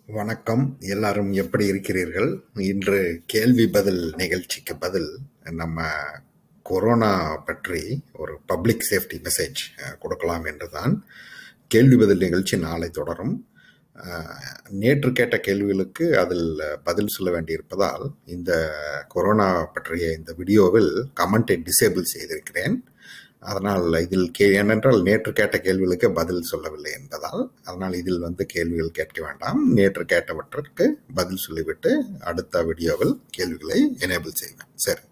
வணக்கம் எல்லாரும் எப்படி இருக்கிறீர்கள் இன்று கேள்வி பதில் நிகழ்ச்சிக்கு பதில் நம்ம கொரோனா பற்றி ஒரு பப்ளிக் சேஃப்டி மெசேஜ் கொடுக்கலாம் என்றுதான் கேள்வி பதில் நிகழ்ச்சி நாளை தொடரும் அஹ், நேற்று கேட்ட கேள்விகளுக்கு அதில் பதில் சொல்ல வேண்டியிருப்பதால் இந்த கொரோனா பற்றிய இந்த வீடியோவில் கமெண்ட்டை டிசேபிள் செய்திருக்கிறேன் அதனால் இதில் கே ஏனென்றால் நேற்று கேட்ட கேள்விகளுக்கு பதில் சொல்லவில்லை என்பதால் அதனால் இதில் வந்து கேள்விகள் கேட்க வேண்டாம் நேற்று கேட்டவற்றிற்கு பதில் சொல்லிவிட்டு அடுத்த வீடியோவில் கேள்விகளை எனேபிள் செய்வேன் சரி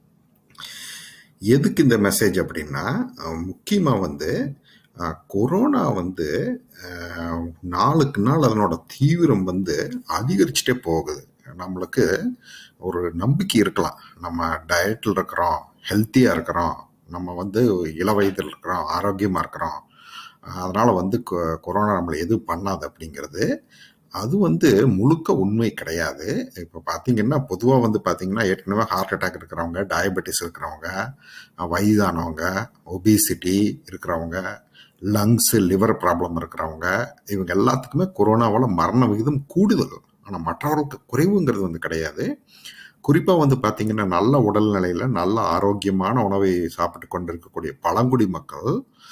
எதுக்கு இந்த மெசேஜ் அப்படின்னா முக்கியமாக வந்து அஹ், கொரோனா வந்து அஹ், நாளுக்கு நாள் அதனோட தீவிரம் வந்து அதிகரிச்சுட்டே போகுது நம்மளுக்கு ஒரு நம்பிக்கை இருக்கலாம் நம்ம டயட்டில் இருக்கிறோம் ஹெல்த்தியாக இருக்கிறோம் நம்ம வந்து இள வயதில் இருக்கிறோம் ஆரோக்கியமாக இருக்கிறோம் அதனால் வந்து கொ- கொரோனா நம்மளை எதுவும் பண்ணாது அப்படிங்கிறது அது வந்து முழுக்க உண்மை கிடையாது இப்போ பார்த்தீங்கன்னா பொதுவாக வந்து பார்த்தீங்கன்னா ஏற்கனவே ஹார்ட் அட்டாக் இருக்கிறவங்க டயபெட்டிஸ் இருக்கிறவங்க அஹ் வயதானவங்க ஒபிசிட்டி இருக்கிறவங்க லங்ஸு லிவர் ப்ராப்ளம் இருக்கிறவங்க இவங்க எல்லாத்துக்குமே கொரோனாவால் மரண விகிதம் கூடுதல் ஆனால் மற்றவர்களுக்கு குறைவுங்கிறது வந்து கிடையாது குறிப்பாக வந்து பார்த்தீங்கன்னா நல்ல உடல்நிலையில் நல்ல ஆரோக்கியமான உணவை சாப்பிட்டு கொண்டிருக்கக்கூடிய பழங்குடி மக்கள்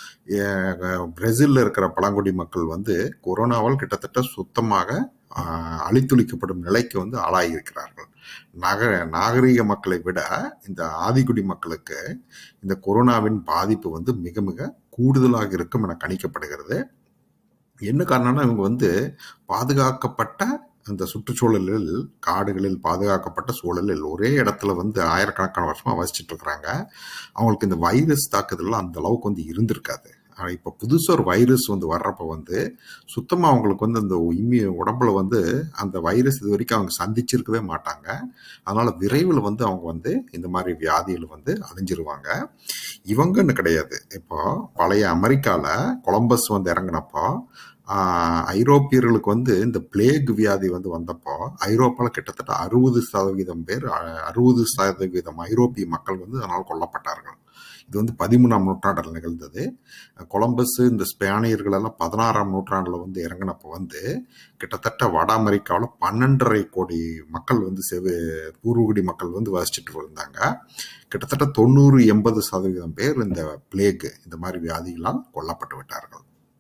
ஏ- பிரேசில்ல இருக்கிற பழங்குடி மக்கள் வந்து கொரோனாவால் கிட்டத்தட்ட சுத்தமாக ஆஹ், அழித்தொழிக்கப்படும் நிலைக்கு வந்து ஆளாகியிருக்கிறார்கள் நகர நாகரிக மக்களை விட இந்த ஆதிக்குடி மக்களுக்கு இந்த கொரோனாவின் பாதிப்பு வந்து மிக மிக கூடுதலாக இருக்கும் என கணிக்கப்படுகிறது என்ன காரணம்னா இவங்க வந்து பாதுகாக்கப்பட்ட அந்த சுற்றுச்சூழலில் காடுகளில் பாதுகாக்கப்பட்ட சூழலில் ஒரே இடத்துல வந்து ஆயிரக்கணக்கான வருஷமா வசிச்சுட்டு இருக்கிறாங்க அவங்களுக்கு இந்த வைரஸ் தாக்குதல்லாம் அந்த அளவுக்கு வந்து இருந்திருக்காது ஆனா இப்போ புதுசா ஒரு வைரஸ் வந்து வர்றப்ப வந்து சுத்தமா அவங்களுக்கு வந்து அந்த இம்மி உடம்புல வந்து அந்த வைரஸ் இது வரைக்கும் அவங்க சந்திச்சிருக்கவே மாட்டாங்க அதனால விரைவில் வந்து அவங்க வந்து இந்த மாதிரி வியாதிகள் வந்து அழிஞ்சிருவாங்க இவங்கன்னு கிடையாது இப்போ பழைய அமெரிக்கால கொலம்பஸ் வந்து இறங்கினப்போ ஆஹ், ஐரோப்பியர்களுக்கு வந்து இந்த பிளேக் வியாதி வந்து வந்தப்போ ஐரோப்பாவில் கிட்டத்தட்ட அறுபது சதவீதம் பேர் அறுபது சதவீதம் ஐரோப்பிய மக்கள் வந்து அதனால் கொல்லப்பட்டார்கள் இது வந்து பதிமூணாம் நூற்றாண்டில் நிகழ்ந்தது கொலம்பஸ் இந்த ஸ்பேனியர்கள் எல்லாம் பதினாறாம் நூற்றாண்டில் வந்து இறங்கினப்போ வந்து கிட்டத்தட்ட வட அமெரிக்காவில் பன்னெண்டரை கோடி மக்கள் வந்து செவு பூர்வகுடி மக்கள் வந்து வசிச்சுட்டு இருந்தாங்க கிட்டத்தட்ட தொண்ணூறு எண்பது சதவீதம் பேர் இந்த பிளேக் இந்த மாதிரி வியாதிகளால் கொல்லப்பட்டு விட்டார்கள்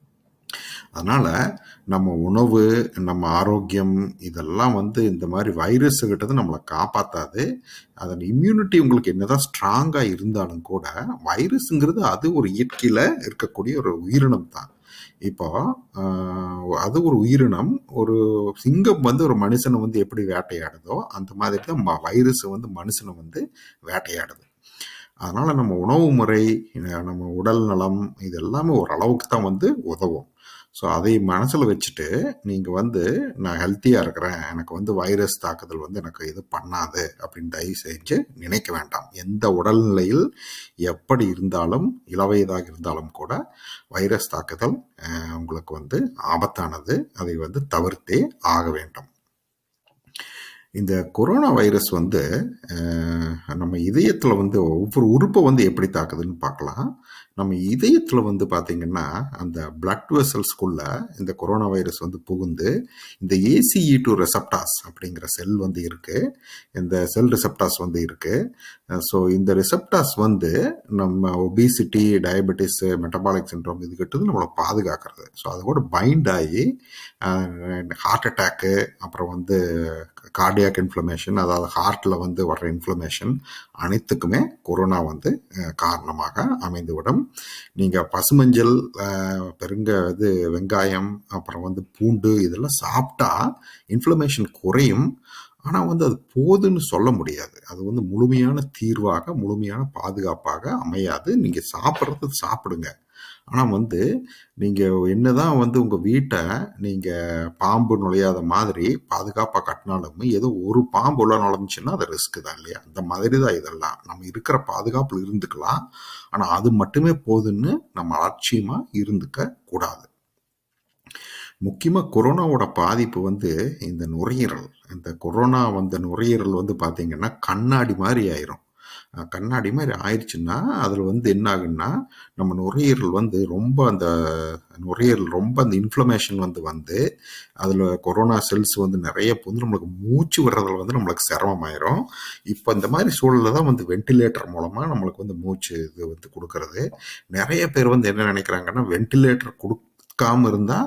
அதனால நம்ம உணவு நம்ம ஆரோக்கியம் இதெல்லாம் வந்து இந்த மாதிரி வைரஸ் கிட்டது நம்மளை காப்பாத்தாது அதன் இம்யூனிட்டி உங்களுக்கு என்னதான் ஸ்ட்ராங்கா இருந்தாலும் கூட வைரஸ்ங்கிறது அது ஒரு இயற்கையில இருக்கக்கூடிய ஒரு உயிரினம் தான் இப்போ ஆஹ், அது ஒரு உயிரினம் ஒரு சிங்கம் வந்து ஒரு மனுஷனை வந்து எப்படி வேட்டையாடுதோ அந்த மாதிரி தான் ம- வைரஸ் வந்து மனுஷனை வந்து வேட்டையாடுது அதனால நம்ம உணவு முறை நம்ம உடல் நலம் இது எல்லாமே ஒரு அளவுக்கு தான் வந்து உதவும் ஸோ அதை மனசில் வச்சுட்டு நீங்கள் வந்து நான் ஹெல்த்தியாக இருக்கிறேன் எனக்கு வந்து வைரஸ் தாக்குதல் வந்து எனக்கு இது பண்ணாது அப்படின்னு தயவு செஞ்சு நினைக்க வேண்டாம் எந்த உடல்நிலையில் எப்படி இருந்தாலும் இளவயதாக இருந்தாலும் கூட வைரஸ் தாக்குதல் அஹ், உங்களுக்கு வந்து ஆபத்தானது அதை வந்து தவிர்த்தே ஆக வேண்டும் இந்த கொரோனா வைரஸ் வந்து அஹ், நம்ம இதயத்தில் வந்து ஒவ்வொரு உறுப்பை வந்து எப்படி தாக்குதுன்னு பார்க்கலாம் நம்ம இதயத்தில் வந்து பார்த்தீங்கன்னா அந்த பிளட் வெசல்ஸ்குள்ள இந்த கொரோனா வைரஸ் வந்து புகுந்து இந்த ஏசிஇ டு ரெசப்டாஸ் அப்படிங்கிற செல் வந்து இருக்கு இந்த செல் ரிசப்டாஸ் வந்து இருக்கு ஸோ இந்த ரிசப்டாஸ் வந்து நம்ம ஒபிசிட்டி டயபெட்டிஸ் மெட்டபாலிக் சின்ட்ரோம் இதுக்கிட்ட நம்மளை பாதுகாக்கிறது ஸோ அதோட பைண்ட் ஆகி ஹார்ட் அட்டாக்கு அப்புறம் வந்து கார்டியாக் இன்ஃப்ளமேஷன் அதாவது ஹார்ட்டில் வந்து வர்ற இன்ஃப்ளமேஷன் அனைத்துக்குமே கொரோனா வந்து அஹ், காரணமாக அமைந்துவிடும் நீங்கள் பசுமஞ்சள் அஹ், பெருங்க இது வெங்காயம் அப்புறம் வந்து பூண்டு இதெல்லாம் சாப்பிட்டா இன்ஃப்ளமேஷன் குறையும் ஆனால் வந்து அது போதுன்னு சொல்ல முடியாது அது வந்து முழுமையான தீர்வாக முழுமையான பாதுகாப்பாக அமையாது நீங்கள் சாப்பிட்றது சாப்பிடுங்க ஆனால் வந்து நீங்கள் என்னதான் வந்து உங்கள் வீட்டை நீங்கள் பாம்பு நுழையாத மாதிரி பாதுகாப்பாக கட்டினாலும் ஏதோ ஒரு பாம்பு உள்ள நுழைஞ்சுன்னா அது ரிஸ்க் தான் இல்லையா அந்த மாதிரி தான் இதெல்லாம் நம்ம இருக்கிற பாதுகாப்பில் இருந்துக்கலாம் ஆனால் அது மட்டுமே போதுன்னு நம்ம அலட்சியமாக இருந்துக்க கூடாது முக்கியமாக கொரோனாவோட பாதிப்பு வந்து இந்த நுரையீரல் இந்த கொரோனா வந்த நுரையீரல் வந்து பார்த்தீங்கன்னா கண்ணாடி மாதிரி ஆயிரும் அஹ் கண்ணாடி மாதிரி ஆயிடுச்சுன்னா அதில் வந்து என்ன ஆகுன்னா நம்ம நுரையீரல் வந்து ரொம்ப அந்த நுரையீரல் ரொம்ப அந்த இன்ஃப்ளமேஷன் வந்து வந்து அதில் கொரோனா செல்ஸ் வந்து நிறைய வந்து நம்மளுக்கு மூச்சு விடுறதுல வந்து நம்மளுக்கு சிரமமாயிரும் இப்போ இந்த மாதிரி சூழலில் தான் வந்து வென்டிலேட்டர் மூலமாக நம்மளுக்கு வந்து மூச்சு இது வந்து கொடுக்கறது நிறைய பேர் வந்து என்ன நினைக்கிறாங்கன்னா வென்டிலேட்டர் கொடுக்காம இருந்தால்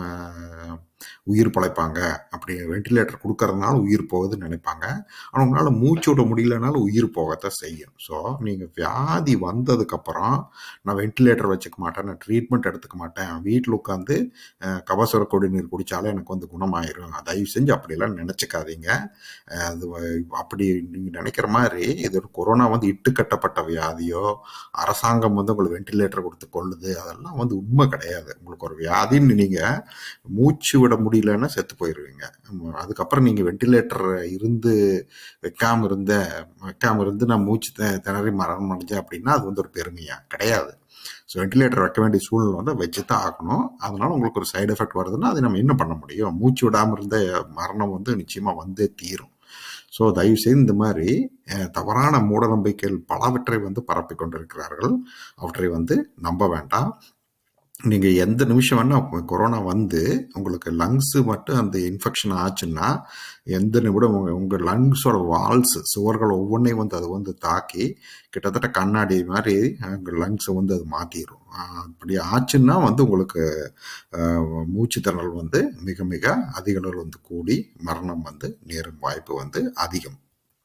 உயிர் பழைப்பாங்க அப்படி வென்டிலேட்டர் கொடுக்கறதுனால உயிர் போகுதுன்னு நினைப்பாங்க ஆனால் உங்களால் மூச்சு விட முடியலனாலும் உயிர் போகத்தான் செய்யும் ஸோ நீங்கள் வியாதி வந்ததுக்கப்புறம் நான் வென்டிலேட்டர் வச்சுக்க மாட்டேன் நான் ட்ரீட்மெண்ட் எடுத்துக்க மாட்டேன் வீட்டில் உட்காந்து கபசுர குடிநீர் குடித்தாலே எனக்கு வந்து குணமாயிரும் தயவு செஞ்சு அப்படியெல்லாம் நினச்சிக்காதீங்க அஹ் அது வ- அப்படி நீங்கள் நினைக்கிற மாதிரி இது ஒரு கொரோனா வந்து இட்டுக்கட்டப்பட்ட வியாதியோ அரசாங்கம் வந்து உங்களுக்கு வென்டிலேட்டர் கொடுத்து கொள்ளுது அதெல்லாம் வந்து உண்மை கிடையாது உங்களுக்கு ஒரு வியாதின்னு நீங்கள் மூச்சு விட முடியலன்னா செத்து போயிடுவீங்க ஆமா, அதுக்கப்புறம் நீங்கள் வென்டிலேட்டர் இருந்து வைக்காம இருந்த வைக்காம இருந்து நான் மூச்சு தி- திணறி மரணம் அடைஞ்சேன் அப்படின்னா அது வந்து ஒரு பெருமையா கிடையாது ஸோ வென்டிலேட்டர் வைக்க வேண்டிய சூழ்நிலை வந்து வச்சு தான் ஆகணும் அதனால உங்களுக்கு ஒரு சைடு எஃபெக்ட் வருதுன்னா அதை நம்ம என்ன பண்ண முடியும் மூச்சு விடாமல் இருந்த மரணம் வந்து நிச்சயமாக வந்தே தீரும் ஸோ தயவுசெய்து இந்த மாதிரி அஹ், தவறான மூட நம்பிக்கைகள் பலவற்றை வந்து பரப்பி கொண்டிருக்கிறார்கள் அவற்றை வந்து நம்ப வேண்டாம் நீங்கள் எந்த நிமிஷம் வேணால் கொரோனா வந்து உங்களுக்கு லங்ஸு மட்டும் அந்த இன்ஃபெக்ஷன் ஆச்சுன்னா எந்த நிமிடம் உங்கள் உங்கள் லங்ஸோட வால்ஸ் சுவர்கள் ஒவ்வொன்றையும் வந்து அது வந்து தாக்கி கிட்டத்தட்ட கண்ணாடி மாதிரி உங்கள் லங்ஸை வந்து அது மாற்றிடும் அப்படி ஆச்சுன்னா வந்து உங்களுக்கு ஆஹ், மூச்சு திணறல் வந்து மிக மிக அதிக அளவில் வந்து கூடி மரணம் வந்து நேரும் வாய்ப்பு வந்து அதிகம்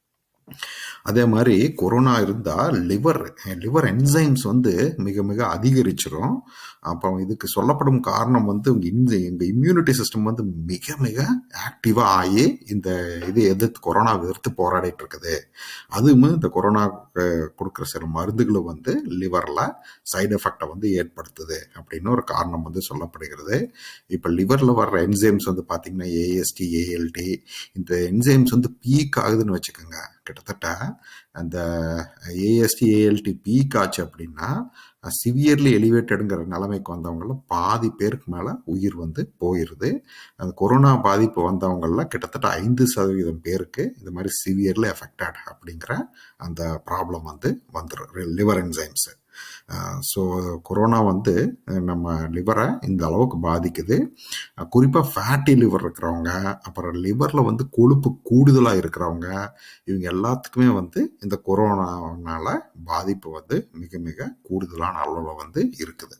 அதே மாதிரி கொரோனா இருந்தால் லிவர் லிவர் என்சைம்ஸ் வந்து மிக மிக அதிகரிச்சிரும் அப்போ இதுக்கு சொல்லப்படும் காரணம் வந்து உங்க இந்த எங்கள் இம்யூனிட்டி சிஸ்டம் வந்து மிக மிக ஆக்டிவாக ஆகி இந்த இது எதிர்த்து கொரோனா எதிர்த்து போராடிட்டு இருக்குது அதுவும் இந்த கொரோனா கொடுக்குற சில மருந்துகளும் வந்து லிவரில் சைடு எஃபெக்டை வந்து ஏற்படுத்துது அப்படின்னு ஒரு காரணம் வந்து சொல்லப்படுகிறது இப்போ லிவரில் வர்ற என்சைம்ஸ் வந்து பார்த்தீங்கன்னா ஏஎஸ்டி ஏஎல்டி இந்த என்சைம்ஸ் வந்து பீக் ஆகுதுன்னு வச்சுக்கோங்க கிட்டத்தட்ட அந்த ஏஎஸ்டி ஏஎல்டி பீக் ஆச்சு அப்படின்னா சிவியர்லி எலிவேட்டடுங்கிற நிலைமைக்கு வந்தவங்கள பாதி பேருக்கு மேலே உயிர் வந்து போயிடுது அந்த கொரோனா பாதிப்பு வந்தவங்கள கிட்டத்தட்ட ஐந்து சதவீதம் பேருக்கு இந்த மாதிரி சிவியர்லி எஃபெக்டட் அப்படிங்கிற அந்த ப்ராப்ளம் வந்து வந்துடும் லிவர் என்சைம்ஸு ஸோ கொரோனா வந்து அஹ், நம்ம லிவரை இந்த அளவுக்கு பாதிக்குது குறிப்பாக ஃபேட்டி லிவர் இருக்கிறவங்க அப்புறம் லிவரில் வந்து கொழுப்பு கூடுதலாக இருக்கிறவங்க இவங்க எல்லாத்துக்குமே வந்து இந்த கொரோனானால பாதிப்பு வந்து மிக மிக கூடுதலான அளவில் வந்து இருக்குது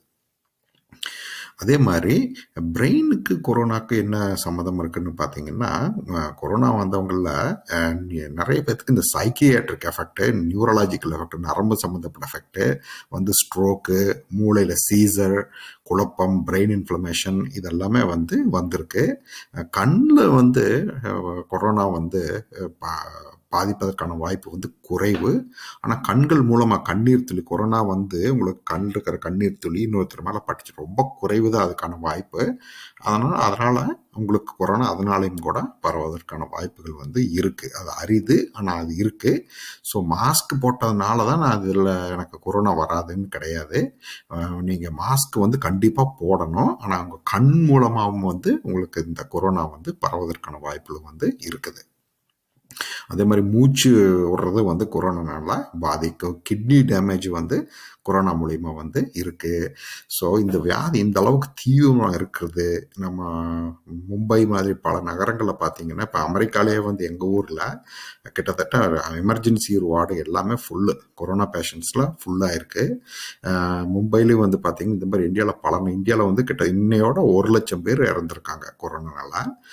அதே மாதிரி பிரெயினுக்கு கொரோனாக்கு என்ன சம்மந்தம் இருக்குன்னு பார்த்தீங்கன்னா அஹ், கொரோனா வந்தவங்களில் நிறைய பேர்த்துக்கு இந்த சைக்கியாட்ரிக் எஃபெக்ட் நியூரலாஜிக்கல் எஃபெக்ட் நரம்பு சம்மந்தப்பட்ட எஃபெக்ட் வந்து ஸ்ட்ரோக்கு மூளையில் சீசர் குழப்பம் பிரெயின் இன்ஃப்ளமேஷன் இதெல்லாமே வந்து வந்திருக்கு கண்ணில் வந்து அஹ், கொரோனா வந்து அஹ், பா- பாதிப்பதற்கான வாய்ப்பு வந்து குறைவு ஆனால் கண்கள் மூலமாக கண்ணீர் துளி கொரோனா வந்து உங்களுக்கு கண் இருக்கிற கண்ணீர் துளி இன்னொருத்தர் மேலே பட்டுச்சு ரொம்ப குறைவு தான் அதுக்கான வாய்ப்பு அதனால் அதனால் உங்களுக்கு கொரோனா அதனாலையும் கூட பரவுவதற்கான வாய்ப்புகள் வந்து இருக்குது அது அரிது ஆனால் அது இருக்குது ஸோ மாஸ்க் போட்டதுனால தான் நான் அதில் எனக்கு கொரோனா வராதுன்னு கிடையாது நீங்கள் மாஸ்க் வந்து கண்டிப்பாக போடணும் ஆனால் உங்கள் கண் மூலமாகவும் வந்து உங்களுக்கு இந்த கொரோனா வந்து பரவுவதற்கான வாய்ப்புகள் வந்து இருக்குது அதே மாதிரி மூச்சு விடுறது வந்து கொரோனானால பாதிக்கும் கிட்னி டேமேஜ் வந்து கொரோனா மூலிமா வந்து இருக்குது ஸோ இந்த வியாதி இந்த அளவுக்கு தீவிரமாக இருக்கிறது நம்ம மும்பை மாதிரி பல நகரங்களில் பார்த்தீங்கன்னா இப்போ அமெரிக்காலேயே வந்து எங்கள் ஊரில் கிட்டத்தட்ட எமர்ஜென்சி வார்டு எல்லாமே ஃபுல்லு கொரோனா பேஷண்ட்ஸில் ஃபுல்லாக இருக்குது மும்பையிலையும் வந்து பார்த்தீங்கன்னா இந்த மாதிரி இந்தியாவில் பல இந்தியாவில் வந்து கிட்ட இன்னையோட ஒரு லட்சம் பேர் இறந்துருக்காங்க கொரோனானால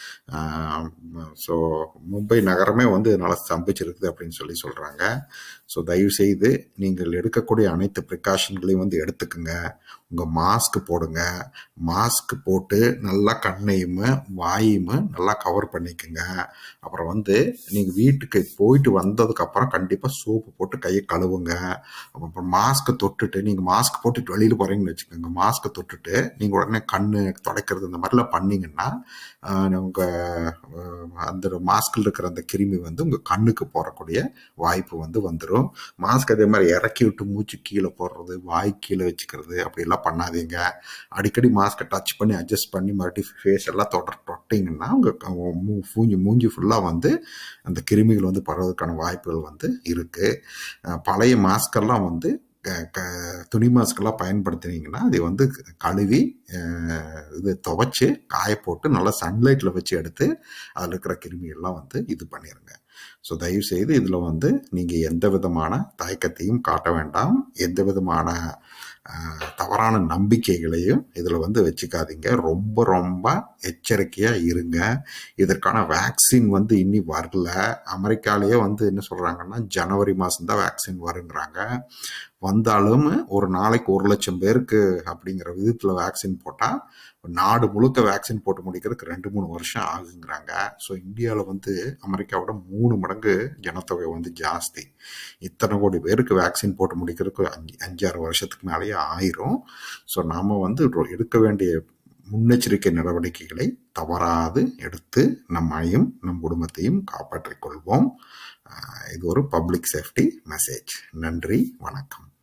ஸோ மும்பை நகரமே வந்து இதனால் ஸ்தம்பிச்சிருக்குது அப்படின்னு சொல்லி சொல்கிறாங்க ஸோ தயவு செய்து நீங்கள் எடுக்கக்கூடிய அனைத்து ப்ரிகாஷன்களையும் வந்து எடுத்துக்குங்க உங்கள் மாஸ்க் போடுங்க மாஸ்க் போட்டு நல்லா கண்ணையும் வாயும் நல்லா கவர் பண்ணிக்கோங்க அப்புறம் வந்து நீங்கள் வீட்டுக்கு போயிட்டு வந்ததுக்கப்புறம் கண்டிப்பாக சோப்பு போட்டு கையை கழுவுங்க அப்புறம் மாஸ்க்கை தொட்டுட்டு நீங்கள் மாஸ்க் போட்டுட்டு வெளியில் போகிறீங்கன்னு வச்சுக்கோங்க மாஸ்க்கை தொட்டுட்டு நீங்கள் உடனே கண்ணு துடைக்கிறது இந்த மாதிரிலாம் பண்ணீங்கன்னா உங்கள் அந்த மாஸ்கில் இருக்கிற அந்த கிருமி வந்து உங்கள் கண்ணுக்கு போகக்கூடிய வாய்ப்பு வந்து வந்துடும் மாஸ்க் அதே மாதிரி இறக்கி விட்டு மூச்சு கீழே போடுறது வாய் கீழே வச்சுக்கிறது அப்படியெல்லாம் பண்ணாதீங்க அடிக்கடி மாஸ்க்கை டச் பண்ணி அட்ஜஸ்ட் பண்ணி மறுபடியும் ஃபேஸ் எல்லாம் தொட தொட்டிங்கன்னா உங்கள் மூ மூஞ்சி மூஞ்சி ஃபுல்லாக வந்து அந்த கிருமிகள் வந்து பரவதுக்கான வாய்ப்புகள் வந்து இருக்குது பழைய மாஸ்கெல்லாம் வந்து க- க- துணி மாஸ்கெல்லாம் பயன்படுத்துனீங்கன்னா அதை வந்து கழுவி அஹ், இது துவைச்சு காய போட்டு நல்லா சன்லைட்டில் வச்சு எடுத்து அதில் இருக்கிற கிருமிகள்லாம் வந்து இது பண்ணிடுங்க ஸோ தயவு செய்து இதில் வந்து நீங்கள் எந்த விதமான தயக்கத்தையும் காட்ட வேண்டாம் எந்த விதமான அஹ், தவறான நம்பிக்கைகளையும் இதில் வந்து வச்சுக்காதீங்க ரொம்ப ரொம்ப எச்சரிக்கையாக இருங்க இதற்கான வேக்சின் வந்து இன்னி வரல அமெரிக்காலேயே வந்து என்ன சொல்கிறாங்கன்னா ஜனவரி மாதம் தான் வேக்சின் வருங்கிறாங்க வந்தாலும் ஒரு நாளைக்கு ஒரு லட்சம் பேருக்கு அப்படிங்கிற விதத்தில் வேக்சின் போட்டால் நாடு முழுக்க வேக்சின் போட்டு முடிக்கிறதுக்கு ரெண்டு மூணு வருஷம் ஆகுங்கிறாங்க ஸோ இந்தியாவில் வந்து அமெரிக்காவோட மூணு மடங்கு ஜனத்தொகை வந்து ஜாஸ்தி இத்தனை கோடி பேருக்கு வேக்சின் போட்டு முடிக்கிறதுக்கு அஞ்சு அஞ்சாறு வருஷத்துக்கு மேலேயே ஆயிரும் ஸோ நாம் வந்து ரொ- எடுக்க வேண்டிய முன்னெச்சரிக்கை நடவடிக்கைகளை தவறாது எடுத்து நம்மையும் நம் குடும்பத்தையும் காப்பாற்றிக் கொள்வோம் ஆஹ் இது ஒரு பப்ளிக் சேஃப்டி மெசேஜ் நன்றி வணக்கம்